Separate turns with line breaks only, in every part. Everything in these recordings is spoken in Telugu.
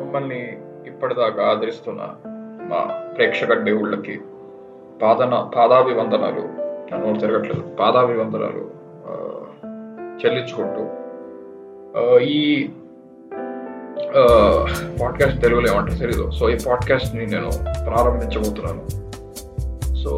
మమ్మల్ని ఇప్పటిదాకా ఆదరిస్తున్న మా ప్రేక్షక దేవుళ్ళకి పాదన పాదాభివందనాలు నా నోరు తిరగట్లేదు పాదాభివందనాలు ఆ, చెల్లించుకుంటూ ఆ, ఈ పాడ్కాస్ట్ తెలుగులో ఏమంటారు తెలీదు సో ఈ పాడ్కాస్ట్ని నేను ప్రారంభించబోతున్నాను సో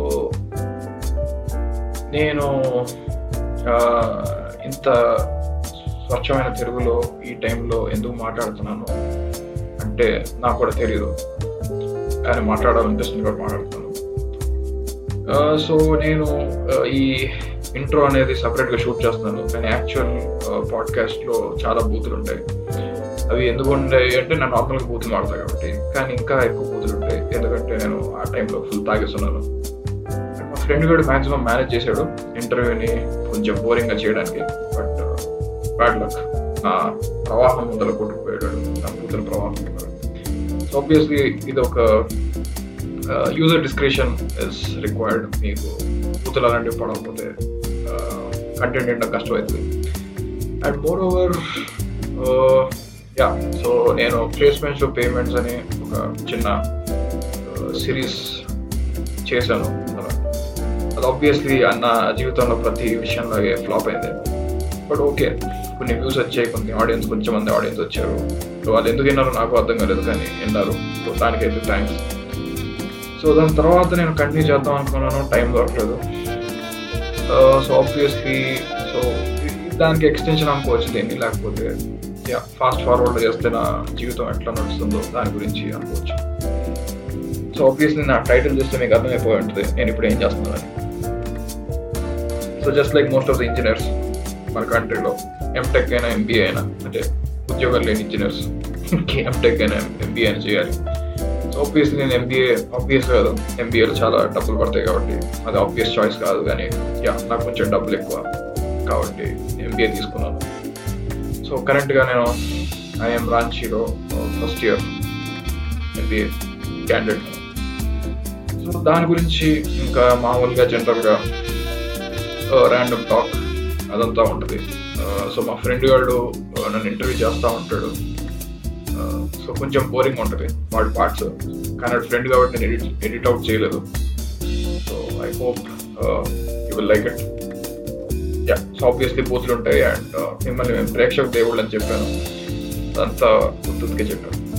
నేను ఆ, ఇంత స్వచ్ఛమైన తెలుగులో ఈ టైంలో ఎందుకు మాట్లాడుతున్నాను అంటే నాకు కూడా తెలియదు కానీ మాట్లాడాలనిపిస్తుంది కూడా మాట్లాడుతున్నాను ఆ, సో నేను ఆ, ఈ ఇంట్రో అనేది సపరేట్గా షూట్ చేస్తున్నాను కానీ యాక్చువల్ పాడ్కాస్ట్లో చాలా బూతులు ఉంటాయి అవి ఎందుకు ఉంటాయి అంటే నేను నార్మల్గా బూతులు మాడతాను కాబట్టి కానీ ఇంకా ఎక్కువ బూతులు ఉంటాయి ఎందుకంటే నేను ఆ టైంలో ఫుల్ తాగేస్తున్నాను మా ఫ్రెండ్ కూడా మాక్సిమం మేనేజ్ చేశాడు ఇంటర్వ్యూని కొంచెం బోరింగ్గా చేయడానికి బట్ బ్యాడ్ లక్ నా ప్రవాహం ముందర కొట్టుకుపోయాడు నా బూతుల ప్రవాహం ముందర సో ఆబ్వియస్లీ ఇది ఒక యూజర్ డిస్క్రిప్షన్ ఇస్ రిక్వైర్డ్ మీకు బూతులు అలాంటివి పడకపోతే కంటెంట్ ఏంటో కష్టం అవుతుంది and moreover yeah so నేను ప్లేస్మెంట్స్ పేమెంట్స్ అని ఒక చిన్న సిరీస్ చేశాను అలా. అది ఆబ్వియస్లీ అన్న జీవితంలో ప్రతి విషయంలాగే ఫ్లాప్ అయింది బట్ ఓకే కొన్ని వ్యూస్ వచ్చాయి కొన్ని ఆడియన్స్ కొంచెం మంది ఆడియన్స్ వచ్చారు సో వాళ్ళు ఎందుకు విన్నారో నాకు అర్థం కాలేదు కానీ విన్నారు సో దానికైతే థ్యాంక్స్ సో దాని తర్వాత నేను కంటిన్యూ చేద్దాం అనుకున్నాను టైం దొరకలేదు సో ఆబ్వియస్లీ సో దానికి ఎక్స్టెన్షన్ అనుకోవచ్చు దీన్ని లేకపోతే యా ఫాస్ట్ ఫార్వర్డ్ చేస్తే నా జీవితం ఎట్లా నడుస్తుందో దాని గురించి అనుకోవచ్చు సో ఆబ్వియస్లీ నా టైటిల్ చూస్తే మీకు అర్థమైపోయి ఉంటుంది నేను ఇప్పుడు ఏం చేస్తున్నానని so just like most of the engineers మన కంట్రీలో ఎంటెక్ అయినా ఎంబీఏ అయినా అంటే ఉద్యోగాలు లేని ఇంజనీర్స్ ఎంటెక్ అయినా ఎంబీఏ అయినా చేయాలి సో ఆబ్వియస్లీ నేను ఎంబీఏ ఆబ్వియస్ కాదు ఎంబీఏలో చాలా డబ్బులు పడతాయి కాబట్టి అది ఆబ్వియస్ చాయిస్ కాదు కానీ యా నాకు కొంచెం డబ్బులు ఎక్కువ కాబట్టి ఎంబీఏ తీసుకున్నాను సో కరెంట్గా నేను ఐఎమ్ రాంచీలో first year MBA candidate so దాని గురించి ఇంకా మామూలుగా జనరల్గా ర్యాండమ్ టాక్ అదంతా ఉంటుంది సో మా ఫ్రెండ్ గారు నన్ను ఇంటర్వ్యూ చేస్తూ ఉంటాడు సో కొంచెం బోరింగ్ ఉంటుంది వాడి పార్ట్స్ కానీ వాడి ఫ్రెండ్ కాబట్టి నేను ఎడిట్ ఎడిట్ అవుట్ చేయలేదు so I hope you will like it yeah so obviously బూతులు ఉంటాయి అండ్ మిమ్మల్ని మేము ప్రేక్షక దేవుళ్ళు అని చెప్పాను అదంతా గుర్తుకే చెప్పాను